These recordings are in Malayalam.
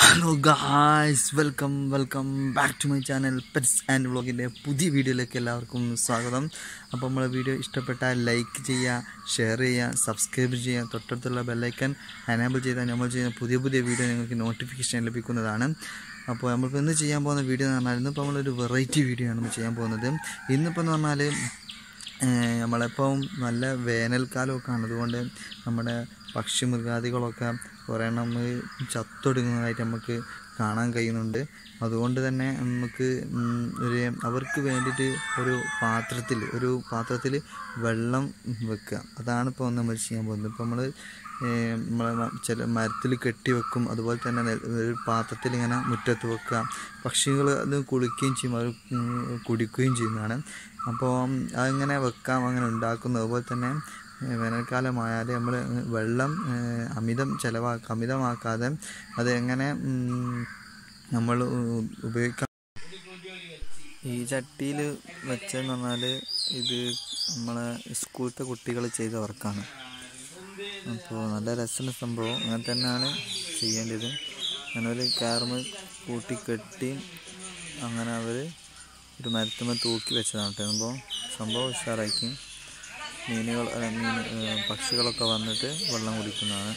Hello guys welcome welcome back to my channel pets and വ്ളോഗിൻ്റെ പുതിയ വീഡിയോയിലേക്ക് എല്ലാവർക്കും സ്വാഗതം അപ്പോൾ നമ്മളെ വീഡിയോ ഇഷ്ടപ്പെട്ടാൽ ലൈക്ക് ചെയ്യുക ഷെയർ ചെയ്യുക സബ്സ്ക്രൈബ് ചെയ്യുക തൊട്ടടുത്തുള്ള ബെല്ലൈക്കൻ എനേബിൾ ചെയ്താൽ നമ്മൾ ചെയ്യുന്ന പുതിയ പുതിയ വീഡിയോ നിങ്ങൾക്ക് നോട്ടിഫിക്കേഷൻ ലഭിക്കുന്നതാണ് അപ്പോൾ നമ്മളിപ്പോൾ ഇന്ന് ചെയ്യാൻ പോകുന്ന വീഡിയോ എന്ന് പറഞ്ഞാൽ ഇന്നിപ്പോൾ നമ്മളൊരു വെറൈറ്റി വീഡിയോ ആണ് നമ്മൾ ചെയ്യാൻ പോകുന്നത് ഇന്നിപ്പോൾ എന്ന് പറഞ്ഞാൽ ഏഹ് നമ്മളിപ്പം നല്ല വേനൽക്കാലമൊക്കെ ആണ് അതുകൊണ്ട് നമ്മുടെ പക്ഷി മൃഗാദികളൊക്കെ കുറേ എണ്ണം ചത്തൊടുങ്ങുന്നതായിട്ട് നമുക്ക് കാണാൻ കഴിയുന്നുണ്ട് അതുകൊണ്ട് തന്നെ നമുക്ക് ഉം, ഒരു അവർക്ക് വേണ്ടിയിട്ട് ഒരു പാത്രത്തിൽ ഒരു പാത്രത്തിൽ വെള്ളം വെക്കുക അതാണ് ഇപ്പോൾ നമ്മൾ ചെയ്യാൻ പോകുന്നത് ഇപ്പോൾ നമ്മൾ നമ്മളെ മ- ചില മരത്തിൽ കെട്ടി വെക്കും അതുപോലെ തന്നെ നെ- ഒരു പാത്രത്തിൽ ഇങ്ങനെ മുറ്റത്ത് വെക്കുക പക്ഷികൾ അത് കുളിക്കുകയും ചെയ്യും അത് ഉം, കുടിക്കുകയും ചെയ്യുന്നതാണ് അപ്പോൾ അതിങ്ങനെ വെക്കാം അങ്ങനെ ഉണ്ടാക്കുന്നത് അതുപോലെ തന്നെ ഏഹ്, വേനൽക്കാലമായാൽ നമ്മൾ വെള്ളം ഏഹ്, അമിതം ചിലവാക്ക അമിതമാക്കാതെ അത് എങ്ങനെ നമ്മൾ ഉപയോഗിക്കാം ഈ ചട്ടിയിൽ വെച്ചെന്ന് പറഞ്ഞാൽ ഇത് നമ്മളെ സ്കൂളത്തെ കുട്ടികൾ ചെയ്ത വർക്കാണ് അപ്പോൾ നല്ല രസമുള്ള സംഭവം അങ്ങനെ തന്നെയാണ് ചെയ്യേണ്ടത് അങ്ങനെ ഒരു ക്യാർമ് കൂട്ടി കെട്ടി അങ്ങനെ അവർ ഒരു മരത്തുമ്മ തൂക്കി വെച്ചതാണ് കേട്ടോ അപ്പോൾ സംഭവം ഉഷാറാക്കി മീനുകൾ അല്ല, മീൻ ഏ, പക്ഷികളൊക്കെ വന്നിട്ട് വെള്ളം കുടിക്കുന്നതാണ്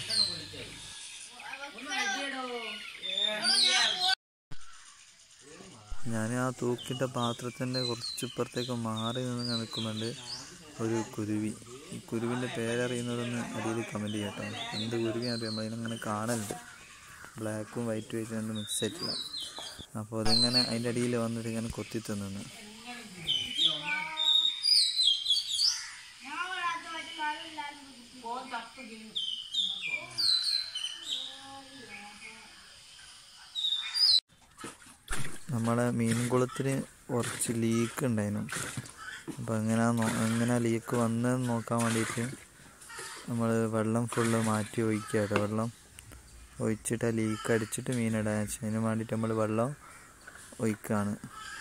ഞാൻ ആ തൂക്കിട്ട പാത്രത്തിൻ്റെ കുറച്ച് ഇപ്പുറത്തേക്ക് മാറി നിന്ന് ഞാൻ നിൽക്കുന്നുണ്ട് ഒരു കുരുവി ഈ കുരുവിൻ്റെ പേരറിയുന്നവരൊന്ന് അടിയിൽ കമൻറ്റ് ചെയ്യട്ടോ എന്ത് കുരുവി അറിയാം അതിനങ്ങനെ കാണലുണ്ട് ബ്ലാക്കും വൈറ്റും ആയിട്ട് രണ്ട് മിക്സ് ആയിട്ടില്ല അപ്പോൾ അതിങ്ങനെ അതിൻ്റെ അടിയിൽ വന്നിട്ട് ഇങ്ങനെ കൊത്തി തിന്നു നമ്മളെ മീൻകുളത്തിന് കുറച്ച് ലീക്ക് ഉണ്ടായിരുന്നു അപ്പോൾ എങ്ങനെ എങ്ങനെ ലീക്ക് വന്നതെന്ന് നോക്കാൻ വേണ്ടിയിട്ട് നമ്മൾ വെള്ളം ഫുള്ള് മാറ്റി ഒഴിക്കുക കേട്ടോ വെള്ളം ഒഴിച്ചിട്ട് ആ ലീക്ക് അടിച്ചിട്ട് മീനിടാൻ വെച്ചു അതിന് വേണ്ടിയിട്ട് നമ്മൾ വെള്ളം ഒഴിക്കുകയാണ്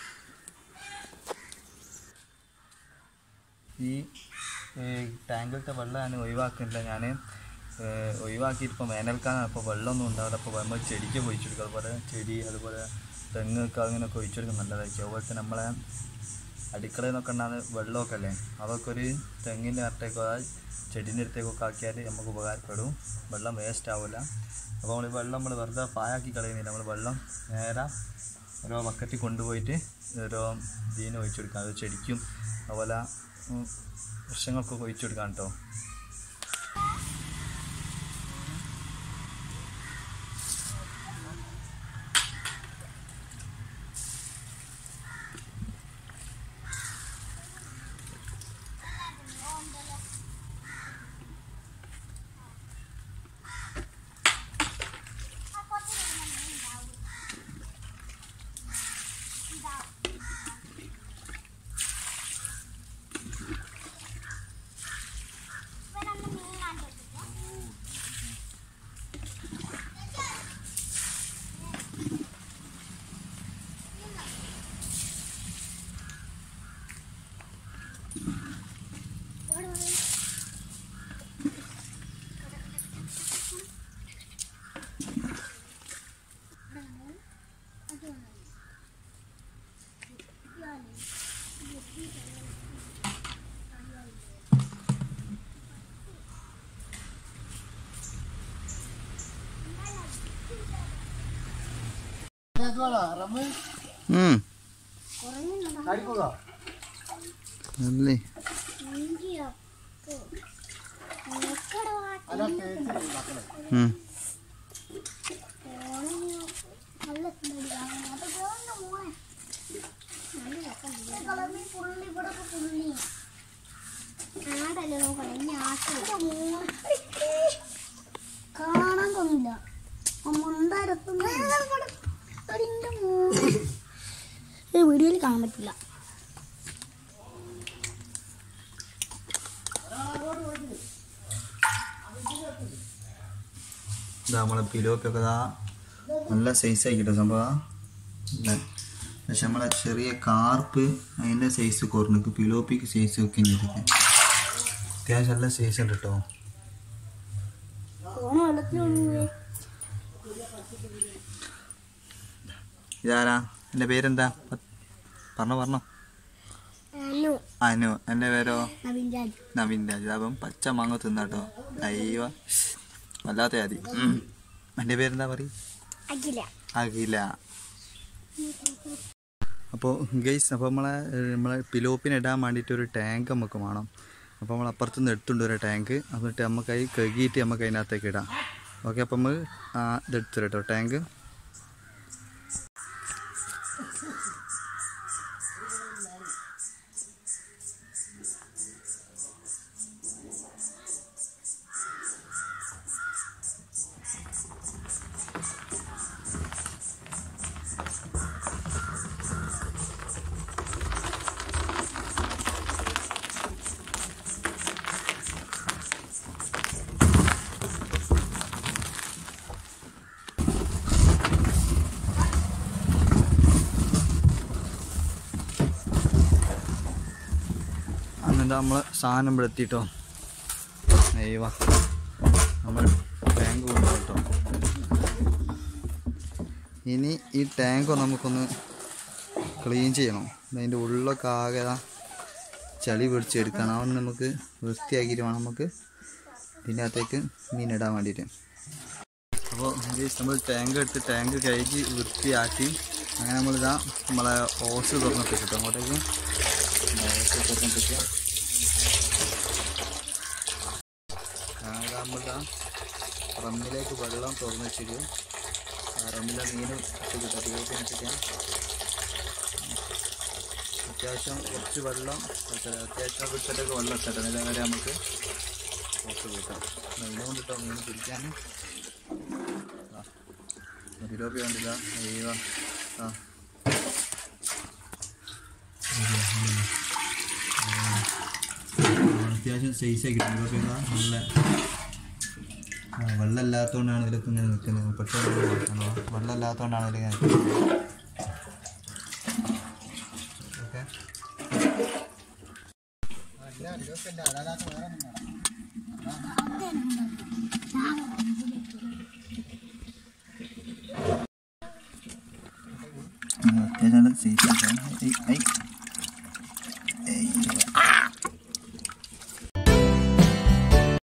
ഈ ടാങ്കിലത്തെ വെള്ളം ഞാൻ ഒഴിവാക്കുന്നില്ല ഞാൻ ഒഴിവാക്കിയിട്ട് ഇപ്പോൾ വേനൽക്കാലം അപ്പോൾ വെള്ളമൊന്നും ഉണ്ടാവില്ല അപ്പോൾ നമ്മൾ ചെടിക്ക് ഒഴിച്ചെടുക്കും അതുപോലെ ചെടി അതുപോലെ തെങ്ങൊക്കെ അങ്ങനെയൊക്കെ ഒഴിച്ചെടുക്കും നല്ലതായിരിക്കും അതുപോലെ തന്നെ നമ്മളെ അടുക്കളയിൽ നിന്നൊക്കെ ഉണ്ടാകുന്ന വെള്ളമൊക്കെ അല്ലേ അതൊക്കെ ഒരു തെങ്ങിൻ്റെ അടുത്തേക്കോ ചെടീൻ്റെ അടുത്തേക്കൊക്കെ ആക്കിയാൽ നമുക്ക് ഉപകാരപ്പെടും വെള്ളം വേസ്റ്റ് ആവില്ല അപ്പോൾ നമ്മൾ ഈ വെള്ളം നമ്മൾ വെറുതെ പായാക്കി കളയുന്നില്ല നമ്മൾ വെള്ളം നേരെ ഓരോ ബക്കറ്റിൽ കൊണ്ടുപോയിട്ട് ഓരോ ഇതിന് ഒഴിച്ചു കൊടുക്കാം അത് ചെടിക്കും അതുപോലെ ഉം, വൃക്ഷങ്ങൾക്കൊക്കെ ഒഴിച്ചു കൊടുക്കാം കേട്ടോ ഉം. അല്ലേ ഉം. കാണാൻ തോന്നില്ല വീഡിയോയിൽ കാണാൻ പറ്റില്ല ഇതാ നമ്മളെ പിലോപ്പൊക്കെ ഇതാ നല്ല സൈസ് ആക്കിട്ടോ സംഭവം ഇല്ല. പക്ഷെ നമ്മളെ ചെറിയ കാർപ്പ് അതിൻ്റെ സൈസ് കുറഞ്ഞു പിലോപ്പിക്ക് സൈസ് ഒക്കെ ഇരിക്കും അത്യാവശ്യം നല്ല സൈസ് ഉണ്ട് കേട്ടോ ഓണം വെള്ളത്തിൽ ഒഴുകുകയെ ഇതാരാ എൻ്റെ പേരെന്താ പ- പറഞ്ഞോ പറഞ്ഞോ അനു അനു എൻ്റെ പേരോ നവീൻ രാജ് നവീൻ രാജ് അപ്പം പച്ച മാങ്ങ തിന്നാട്ടോ അയ്യോ വല്ലാത്ത ആദി എൻ്റെ പേരെന്താ പറയും അഖില അഖില അപ്പോൾ ഗൈസ് അപ്പോൾ നമ്മളെ ഏഹ്, നമ്മളെ പിലോപ്പിന് ഇടാൻ വേണ്ടിയിട്ട് ഒരു ടാങ്ക് നമുക്ക് വേണം അപ്പോൾ നമ്മൾ അപ്പുറത്തുനിന്ന് എടുത്തുകൊണ്ട് ഒരു ടാങ്ക് എന്നിട്ട് നമുക്ക് അതിൽ കഴുകിയിട്ട് നമുക്ക് അതിനകത്തേക്ക് ഇടാം ഓക്കെ അപ്പം നമ്മൾ ഇതെടുത്തു കേട്ടോ ടാങ്ക് എന്നിട്ട് നമ്മൾ സാധനം ഇവിടെ എത്തിട്ടോ അയ്യവ നമ്മൾ ടാങ്ക് കൊണ്ടുപോട്ടോ ഇനി ഈ ടാങ്ക് നമുക്കൊന്ന് ക്ലീൻ ചെയ്യണം അതിൻ്റെ ഉള്ളൊക്കെ ആകെ ദാ ചളി പിടിച്ചെടുക്കണം അതൊന്ന് നമുക്ക് വൃത്തിയാക്കിയിട്ട് വേണം നമുക്ക് ഇതിൻ്റെ അകത്തേക്ക് മീൻ ഇടാൻ വേണ്ടിയിട്ട് അപ്പോൾ നമ്മൾ ടാങ്ക് എടുത്ത് ടാങ്ക് കഴുകി വൃത്തിയാക്കി അങ്ങനെ നമ്മളിതാ നമ്മളെ ഓസ് തുറന്നിട്ട് കിട്ടും അങ്ങോട്ടേക്ക് ഓസ് തുറന്നിട്ട് നമ്മളിതാ റമ്മിലേക്ക് വെള്ളം തുറന്ന് വെച്ചിട്ട് ആ റമ്മിലെ മീൻ ഇട്ട് കിട്ടും അതിലേക്ക് വെച്ചിട്ട് അത്യാവശ്യം കുറച്ച് വെള്ളം വെച്ചാൽ അത്യാവശ്യം വിട്ടിട്ടൊക്കെ വെള്ളം ഇട്ടിട്ട് ഇതേ വരെ നമുക്ക് ഓസ് കൂട്ടാം മീനെ കൊണ്ടിട്ടോ മീൻ പിടിക്കാൻ ഇതിലോപ്പി കണ്ടില്ല അയ്യോ ആ അത്യാവശ്യം സൈസ് ആക്കി ഇതിലോപ്പി നല്ല ആ, വെള്ളം ഇല്ലാത്തതുകൊണ്ടാണ് ഇതിലൊക്കെ ഇങ്ങനെ നിൽക്കുന്നത് പെട്ടെന്ന് നോക്കണോ വെള്ളം ഇല്ലാത്തതുകൊണ്ടാണ് ഇതിലിങ്ങനെ നിൽക്കുന്നത് ഓക്കെ അത്യാവശ്യം സൈസ് ആക്കാം ഐ ഐ